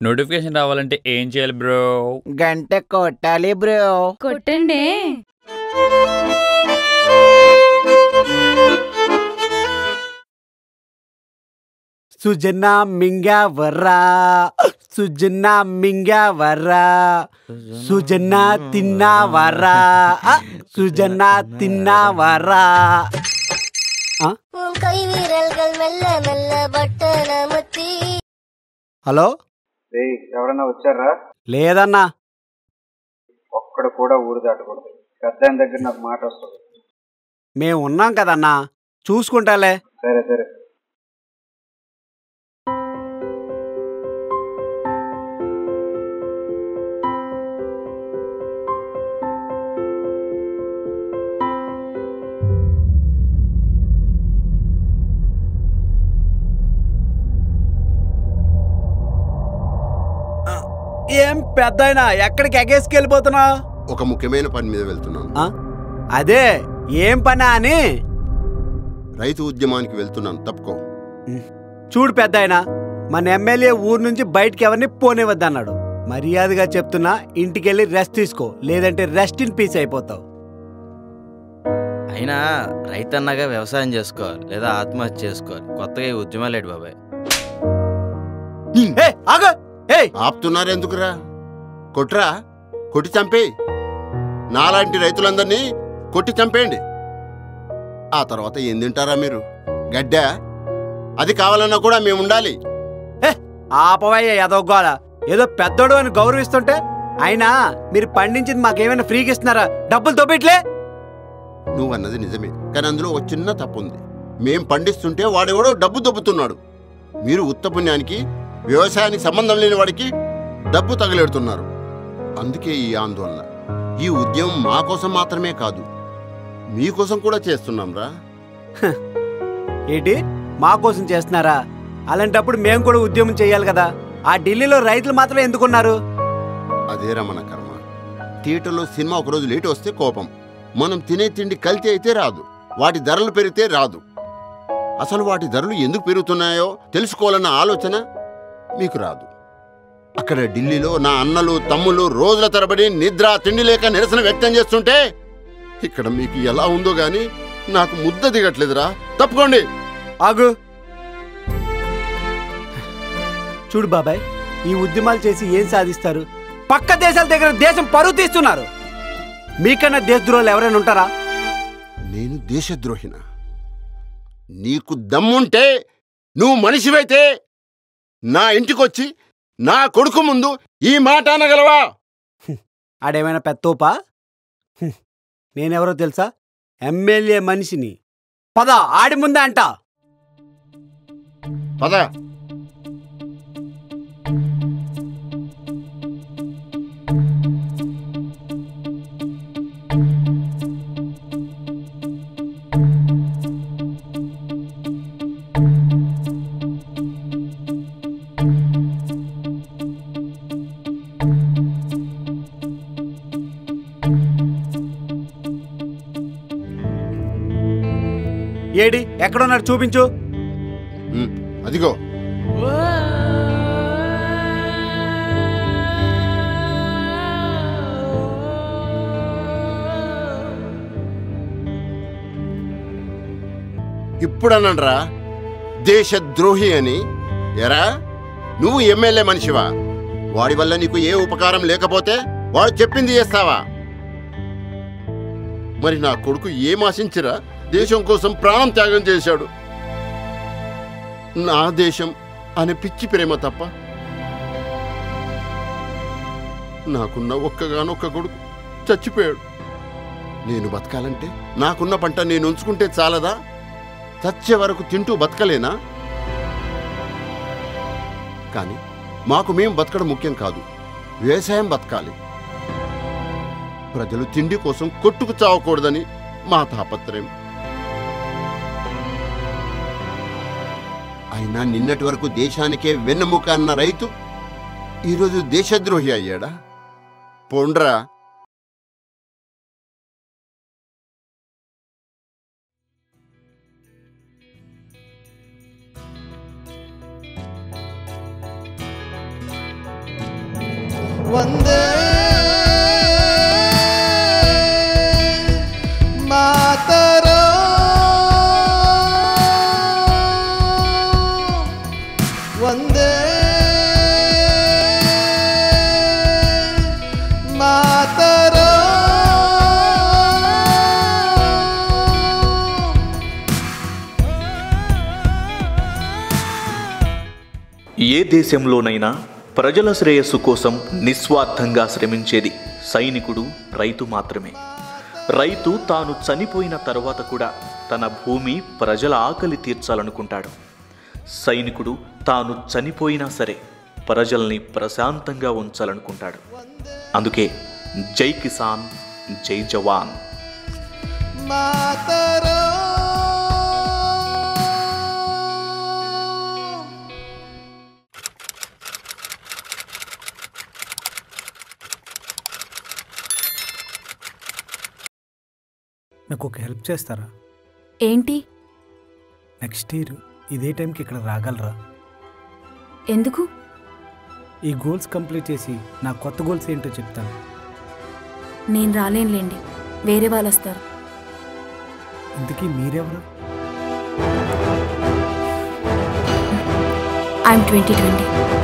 Notification రావాలంటే ఏం చేయాలి బ్రో గంట కొట్టాలి బ్రో కొట్టండి సుజన మింగా వర్రా సుజన మింగా వర్రా సుజన తిన్నా వర్రా ఆ, సుజన తిన్నా వర్రా உன் கை வீரல்கள் மெல்ல மெல்ல பட்டன முத்தி హలో రేయ్ ఎవరన్నా వచ్చారా లేదన్నా ఒక్కడు కూడా ఊరు దాటకూడదు పెద్ద ఆయన దగ్గర నాకు మాట వస్తుంది మేము ఉన్నాం కదన్నా చూసుకుంటాలే సరే సరే ఏం పెద్ద ఎక్కడికి ఎగేసుకెళ్ళిపోతున్నా ఒక ముఖ్యమైన పని మీద వెళ్తున్నాను అదే ఏం పనా అని రైతు ఉద్యమానికి వెళ్తున్నాను తప్పుకో చూడు పెద్ద మన ఎమ్మెల్యే ఊరు నుంచి బయటికి ఎవరిని పోనివద్దన్నాడు మర్యాదగా చెప్తున్నా ఇంటికెళ్ళి రెస్ట్ తీసుకో లేదంటే రెస్ట్ ఇన్ పీస్ అయిపోతావు అయినా రైతన్నగా వ్యవసాయం చేసుకోవాలి లేదా ఆత్మహత్య చేసుకోవాలి కొత్తగా ఈ ఉద్యమాలు లేడు బాబాయ్ ఏ ఆగు ఏయ్ ఆపుతున్నారు ఎందుకురా కొట్రా కొట్టి చంపేయి నాలాంటి రైతులందరినీ కొట్టి చంపేయండి ఆ తర్వాత ఏం తింటారా మీరు గడ్డ అది కావాలన్నా కూడా మేము ఉండాలి ఆపవయ్య ఎదవగోల ఏదో పెద్దోడు అని గౌరవిస్తుంటే అయినా మీరు పండించింది మాకేమైనా ఫ్రీగా ఇస్తున్నారా డబ్బులు తోపిట్లే నువ్వన్నది నిజమే కానీ అందులో ఒక చిన్న తప్పు ఉంది మేం పండిస్తుంటే వాడెవడో డబ్బు దొబ్బుతున్నాడు మీరు ఉత్త పుణ్యానికి వ్యవసాయానికి సంబంధం లేని వాడికి డబ్బు తగిలెడుతున్నారు అందుకే ఈ ఆందోళన ఈ ఉద్యమం మా కోసం మాత్రమే కాదు మీకోసం కూడా చేస్తున్నాం రా ఏంటి మా కోసం చేస్తున్నారా అలాంటప్పుడు మేము కూడా ఉద్యమం చేయాలి కదా ఆ ఢిల్లీలో రైతులు మాత్రం ఎందుకున్నారు అదే రమణ కర్మ థియేటర్లో సినిమా ఒకరోజు లేట్ వస్తే కోపం మనం తినే తిండి కల్తీ అయితే రాదు వాటి ధరలు పెరిగితే రాదు అసలు వాటి ధరలు ఎందుకు పెరుగుతున్నాయో తెలుసుకోవాలన్న ఆలోచన మీకు రాదు అక్కడ ఢిల్లీలో నా అన్నలు తమ్ముళ్ళు రోజుల తరబడి నిద్ర తిండి లేక నిరసన వ్యక్తం చేస్తుంటే ఇక్కడ మీకు ఎలా ఉందో గాని నాకు ముద్ద దిగట్లేదురా తప్పుకోండి ఆగు చూడు బాబాయ్ ఈ ఉద్యమాలు చేసి ఏం సాధిస్తారు పక్క దేశాల దగ్గర దేశం పరువు తీస్తున్నారు మీకన్నా దేశద్రోహులు ఎవరైనా ఉంటారా నేను దేశద్రోహిన నీకు దమ్ముంటే నువ్వు మనిషివైతే నా ఇంటికొచ్చి నా కొడుకు ముందు ఈ మాట అనగలవా ఆడేమైనా పెత్తోపా హ్మ్. నేనెవరో తెలుసా ఎమ్మెల్యే మనిషిని పద ఆడి ముందే అంట పద ఏడి ఎక్కడున్నాడు చూపించు ఉమ్, అదిగో ఇప్పుడన్నాడ్రా దేశద్రోహి అని ఎరా నువ్వు ఎమ్మెల్యే మనిషివా వాడి వల్ల నీకు ఏ ఉపకారం లేకపోతే వాడు చెప్పింది చేస్తావా మరి నా కొడుకు ఏం ఆశించిరా దేశం కోసం ప్రాణం త్యాగం చేశాడు నా దేశం అనే పిచ్చి ప్రేమ తప్ప నాకున్న ఒక్కగానొక్క కొడుకు చచ్చిపోయాడు నేను బతకాలంటే నాకున్న పంట నేను ఉంచుకుంటే చాలదా చచ్చే వరకు తింటూ బతకలేనా కానీ మాకు మేం బతకడం ముఖ్యం కాదు వ్యవసాయం బతకాలి ప్రజలు తిండి కోసం కొట్టుకు చావకూడదని మా తాపత్రయం అయినా నిన్నటి వరకు దేశానికే వెన్నెముక అన్న రైతు ఈరోజు దేశద్రోహి అయ్యాడా పోండ్రా వందే మాతరో వందే మాతరో ఏ దేశంలోనైనా ప్రజల శ్రేయస్సు కోసం నిస్వార్థంగా శ్రమించేది సైనికుడు రైతు మాత్రమే రైతు తాను చనిపోయిన తర్వాత కూడా తన భూమి ప్రజల ఆకలి తీర్చాలనుకుంటాడు సైనికుడు తాను చనిపోయినా సరే ప్రజల్ని ప్రశాంతంగా ఉంచాలనుకుంటాడు అందుకే జై కిసాన్ జై జవాన్ మాతరో నాకు ఒక హెల్ప్ చేస్తారా ఏంటి నెక్స్ట్ ఇయర్ ఇదే టైంకి ఇక్కడ రాగలరా ఎందుకు ఈ గోల్స్ కంప్లీట్ చేసి నా కొత్త గోల్స్ ఏంటో చెప్తాను నేను రాలేనులేండి వేరే వాళ్ళు వస్తారు ఇంతకీ మీరెవరు ఐఎమ్ ట్వంటీ ట్వంటీ